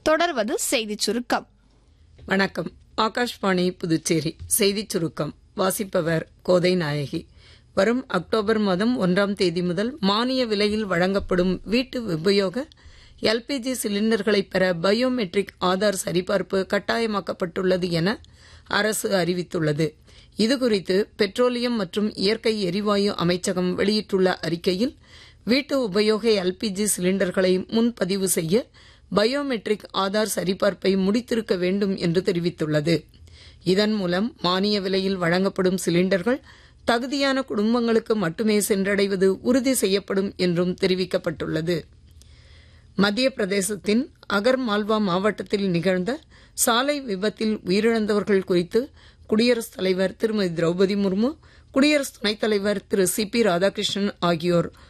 தொடர்வது செய்திச் சுருக்கம் வணக்கம் ஆகாஷ்வாணி புதுச்சேரி செய்திச் சுருக்கம் வாசிப்பவர் கோதை நாயகி வரும் அக்டோபர் மாதம் ஒன்றாம் தேதி முதல் மானிய விலையில் வழங்கப்படும் வீட்டு உபயோக எல்பிஜி சிலிண்டர்களை பெற பயோமெட்ரிக் ஆதார் சரிபார்ப்பு கட்டாயமாக்கப்பட்டுள்ளது என அரசு அறிவித்துள்ளது இதுகுறித்து பெட்ரோலியம் மற்றும் இயற்கை எரிவாயு அமைச்சகம் வெளியிட்டுள்ள அறிக்கையில் வீட்டு உபயோக எல்பிஜி சிலிண்டர்களை முன்பதிவு செய்ய பயோமெட்ரிக் ஆதார் சரிபார்ப்பை முடித்திருக்க வேண்டும் என்று தெரிவித்துள்ளது இதன் மூலம் மானிய விலையில் வழங்கப்படும் சிலிண்டர்கள் தகுதியான குடும்பங்களுக்கு மட்டுமே சென்றடைவது உறுதி செய்யப்படும் என்றும் தெரிவிக்கப்பட்டுள்ளது மத்திய பிரதேசத்தின் அகர் மால்வா மாவட்டத்தில் நிகழ்ந்த சாலை விபத்தில் உயிரிழந்தவர்கள் குறித்து குடியரசுத் தலைவர் திருமதி திரௌபதி முர்மு குடியரசு துணைத் தலைவர் திரு சி பி ராதாகிருஷ்ணன் ஆகியோர்